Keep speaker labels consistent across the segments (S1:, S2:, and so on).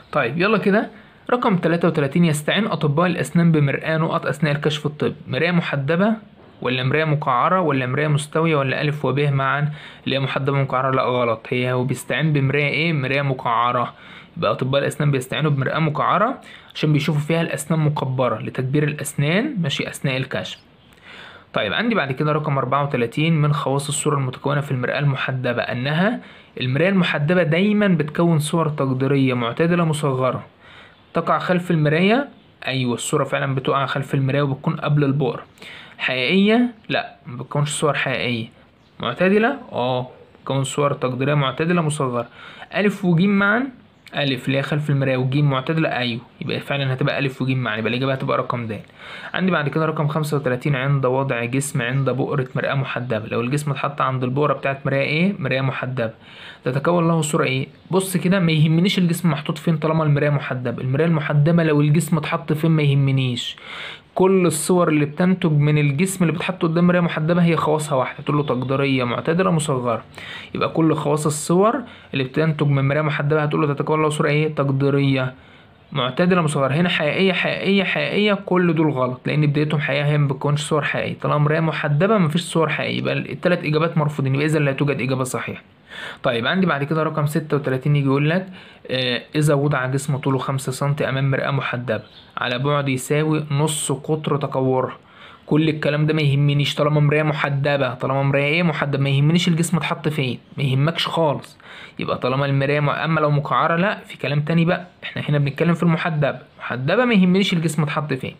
S1: طيب يلا كده رقم 33 يستعين أطباء الأسنان بمرآة نقط أثناء الكشف الطبي مراية محدبة ولا مراية مقعرة ولا مراية مستوية ولا ألف وب معا اللي هي محدبة مقعرة لا غلط هي هو بيستعين بمراية إيه مراية مقعرة يبقى أطباء الأسنان بيستعينوا بمرآة مقعرة عشان بيشوفوا فيها الأسنان مكبرة لتكبير الأسنان ماشي أثناء الكشف طيب عندي بعد كده رقم 34 من خواص الصورة المتكونة في المرآة المحدبة أنها المراية المحدبة دايما بتكون صور تقديرية معتدلة مصغرة تقع خلف المراية أيوة الصورة فعلا بتقع خلف المراية وبتكون قبل البؤر حقيقية لا ما بتكونش صور حقيقية معتدلة اه بتكون صور تقديرية معتدلة مصغرة ألف وجيم معا ألف اللي هي خلف المراية وجيم معتدلة أيوة يبقى فعلا هتبقى ألف وجيم معا يبقى الإجابة هتبقى رقم د عندي بعد كده رقم خمسة وتلاتين عند وضع جسم عند بؤرة مرآة محدبة لو الجسم اتحط عند البؤرة بتاعت مراية ايه مراية محدبة تتكون له صورة ايه بص كده ما يهمنيش الجسم محطوط فين طالما المراية محدبة المراية المحدبة لو الجسم اتحط فين ما يهمنيش كل الصور اللي بتنتج من الجسم اللي بتحط قدام مراية محدبة هي خواصها واحدة تقول له تقديرية معتدلة مصغرة يبقى كل خواص الصور اللي بتنتج من مراية محدبة هتقول له تتكون له صورة ايه تقديرية معتدلة مصغرة هنا حقيقية حقيقية حقيقية كل دول غلط لأن بدايتهم حقيقية هي ما بتكونش صور حقيقية طالما مراية محدبة مفيش صور حقيقية يبقى التلات إجابات مرفوضين يبقى إذا لا توجد إجابة صحيحة طيب عندي بعد كده رقم ستة وتلاتين يجي يقول لك آه إذا وضع جسم طوله خمسة سنتي أمام مرآة محدبة على بعد يساوي نص قطر تكورها كل الكلام ده ما يهمنيش طالما مراية محدبة طالما مراية ايه محدبة ما يهمنيش الجسم اتحط فين ما يهمكش خالص يبقى طالما المراية م... اما لو مقعرة لا في كلام تاني بقى احنا هنا بنتكلم في المحدبة محدبة ما يهمنيش الجسم اتحط فين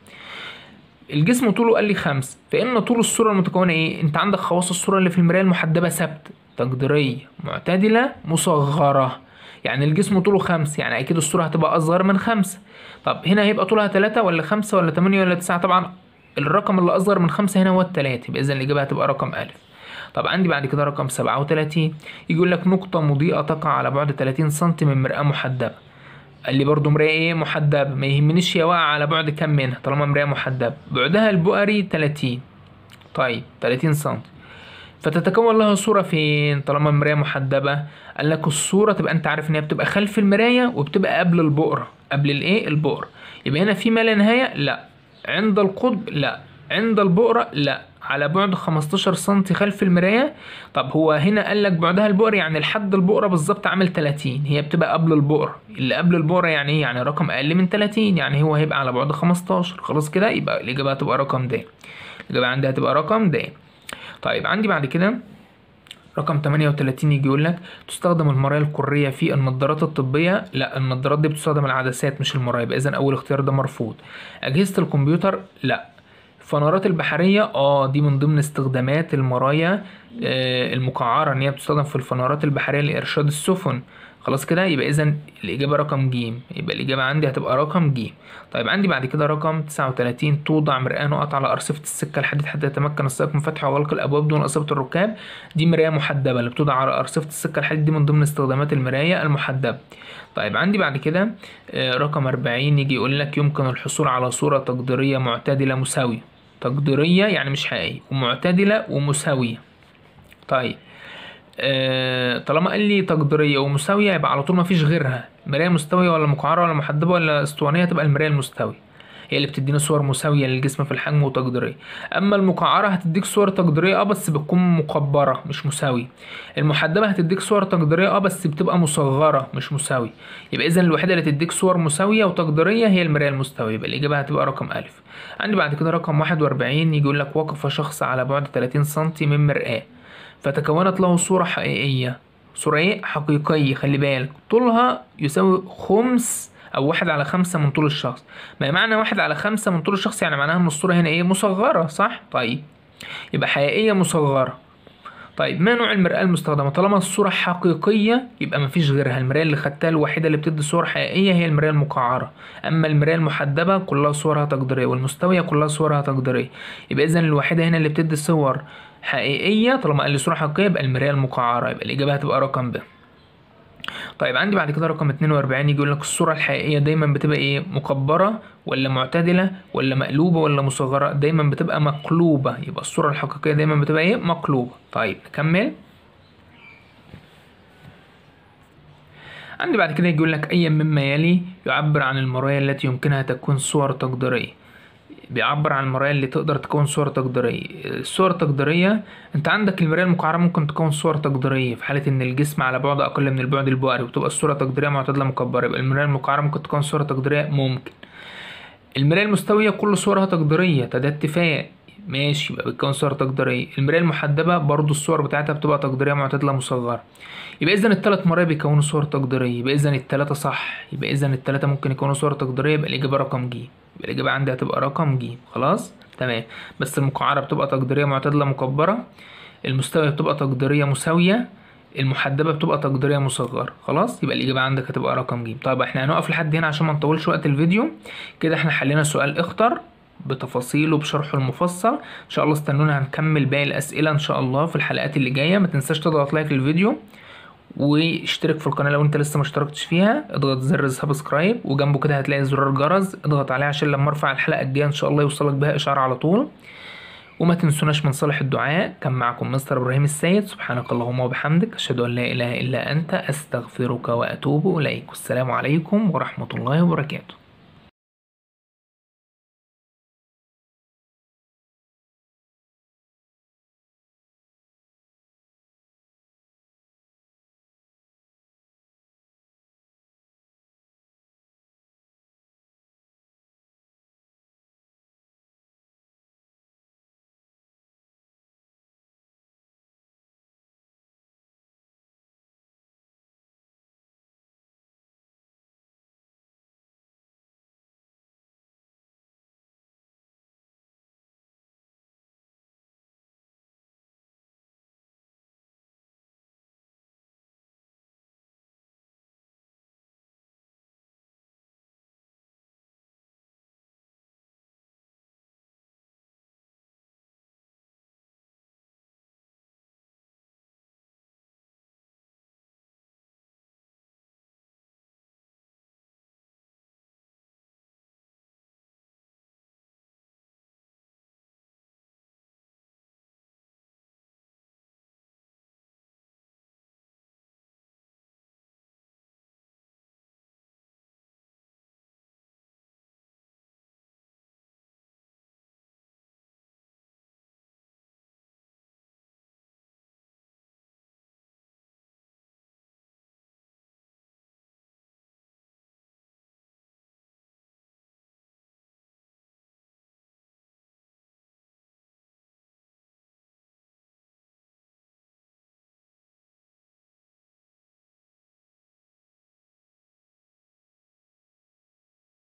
S1: الجسم طوله قال لي خمسة فإن طول الصورة المتكونة ايه انت عندك خواص الصورة اللي في المراية المحدبة ثابتة تقديرية معتدلة مصغرة يعني الجسم طوله خمسة يعني أكيد الصورة هتبقى أصغر من خمسة طب هنا هيبقى طولها تلاتة ولا خمسة ولا تمانية ولا تسعة طبعا الرقم اللي أصغر من خمسة هنا هو التلاتة يبقى إذا الإجابة هتبقى رقم ألف طب عندي بعد كده رقم سبعة وتلاتين يقول لك نقطة مضيئة تقع على بعد تلاتين سنتي من مرآة محدبة قال لي برضو مراية ايه محدبة ما يهمنيش هي واقعة على بعد كام منها طالما مراية محدبة بعدها البؤري تلاتين طيب تلاتين سنتي فتتكون لها صورة فين طالما المراية محدبة قال لك الصورة تبقى انت عارف ان هي بتبقى خلف المراية وبتبقى قبل البؤرة قبل الايه البؤرة يبقى هنا في ما لا نهاية لا عند القطب لا عند البؤرة لا على بعد 15 سنتي خلف المراية طب هو هنا قال لك بعدها البؤر يعني لحد البؤرة بالظبط عامل 30 هي بتبقى قبل البؤرة اللي قبل البؤرة يعني ايه يعني رقم اقل من 30 يعني هو هيبقى على بعد 15 خلاص كده يبقى الاجابة هتبقى رقم د الاجابة عندي هتبقى رقم د طيب عندي بعد كده رقم 38 يجي يقول لك تستخدم المرايا القرية في النظارات الطبية لا النظارات دي بتستخدم العدسات مش المرايا يبقى اذا اول اختيار ده مرفوض اجهزة الكمبيوتر لا الفنارات البحرية اه دي من ضمن استخدامات المرايا آه المقعرة ان هي بتستخدم في الفنارات البحرية لإرشاد السفن خلاص كده يبقى اذا الإجابة رقم ج يبقى الإجابة عندي هتبقى رقم ج طيب عندي بعد كده رقم 39 توضع مرآة نقط على أرصفة السكة الحديد حتى يتمكن السائق من فتح وغلق الأبواب دون إصابة الركاب دي مراية محدبة اللي بتوضع على أرصفة السكة الحديد دي من ضمن استخدامات المراية المحدبة طيب عندي بعد كده آه رقم 40 يجي يقول لك يمكن الحصول على صورة تقديرية معتدلة مساوية تقديرية يعني مش حقيقية ومعتدلة ومساوية طيب آه طالما قال لي تقديرية ومساوية يبقى على طول مفيش غيرها مراية مستوية ولا مقعرة ولا محدبة ولا اسطوانية تبقى المراية المستوية هي اللي بتدينا صور مساوية للجسم في الحجم وتقديرية أما المقعرة هتديك صور تقديرية اه بس بتكون مكبرة مش مساوية المحدبة هتديك صور تقديرية اه بس بتبقى مصغرة مش مساوية يبقى إذا الوحيدة اللي تديك صور مساوية وتقديرية هي المراية المستوية يبقى الإجابة هتبقى رقم ألف عندي بعد كده رقم واحد وأربعين يجي يقول لك وقف شخص على بعد تلاتين سنتي من مرآة فتكونت له صورة حقيقية صورة ايه حقيقية خلي بالك طولها يساوي خمس او واحد على خمسة من طول الشخص ما معنى واحد على خمسة من طول الشخص يعني معناها ان الصورة هنا ايه مصغرة صح طيب يبقى حقيقية مصغرة طيب ما نوع المرآة المستخدمة طالما الصورة حقيقية يبقى مفيش غيرها المراية اللي خدتها الوحيدة اللي بتدي صور حقيقية هي المراية المقعرة أما المراية المحدبة كلها صورها تقديرية والمستوية كلها صورها تقديرية يبقى إذا الوحيدة هنا اللي بتدي صور حقيقية طالما قال لي صورة حقيقية يبقى المراية المقعرة يبقى الإجابة هتبقى رقم ب طيب عندي بعد كده رقم 42 يجي يقول لك الصورة الحقيقية دايما بتبقى ايه مكبرة ولا معتدلة ولا مقلوبة ولا مصغرة دايما بتبقى مقلوبة يبقى الصورة الحقيقية دايما بتبقى ايه مقلوبة طيب نكمل عندي بعد كده يقول لك أي مما يلي يعبر عن المرايا التي يمكنها تكون صور تقديرية بيعبر عن المرايا اللي تقدر تكون صور تقديرية الصور التقديرية انت عندك المراية المقعرة ممكن تكون صور تقديرية في حالة ان الجسم على بعد اقل من البعد البؤري وتبقى الصورة تقديرية معتدلة مكبرة يبقى المراية المقعرة ممكن تكون صورة تقديرية ممكن المراية المستوية كل صورها تقديرية ده اتفاق ماشي يبقى بتكون صور تقديرية المراية المحدبة برضو الصور بتاعتها بتبقى تقديرية معتدلة مصغرة يبقى اذا الثلاث مرايا بيكونوا صور تقديرية يبقى اذا الثلاثة صح يبقى اذا الثلاثة ممكن يكونوا صور تقديرية يبقى الإجابة رقم ج يبقى الإجابة عندي هتبقى رقم ج خلاص تمام بس المقعرة بتبقى تقديرية معتدلة مكبرة المستوية بتبقى تقديرية مساوية المحدبة بتبقى تقديرية مصغرة خلاص يبقى الإجابة عندك هتبقى رقم ج طيب احنا هنقف لحد هنا عشان ما نطولش وقت الفيديو كده احنا حلينا سؤال اختر بتفاصيله بشرحه المفصل ان شاء الله استنونا هنكمل باقي الاسئله ان شاء الله في الحلقات اللي جايه ما تنساش تضغط لايك للفيديو واشترك في القناه لو انت لسه ما اشتركتش فيها اضغط زر سبسكرايب وجنبه كده هتلاقي زرار جرس اضغط عليه عشان لما ارفع الحلقه الجايه ان شاء الله يوصلك بها اشعار على طول وما تنسوناش من صالح الدعاء كان معكم مستر ابراهيم السيد سبحانك اللهم وبحمدك اشهد ان لا اله الا انت استغفرك واتوب اليك والسلام عليكم ورحمه الله وبركاته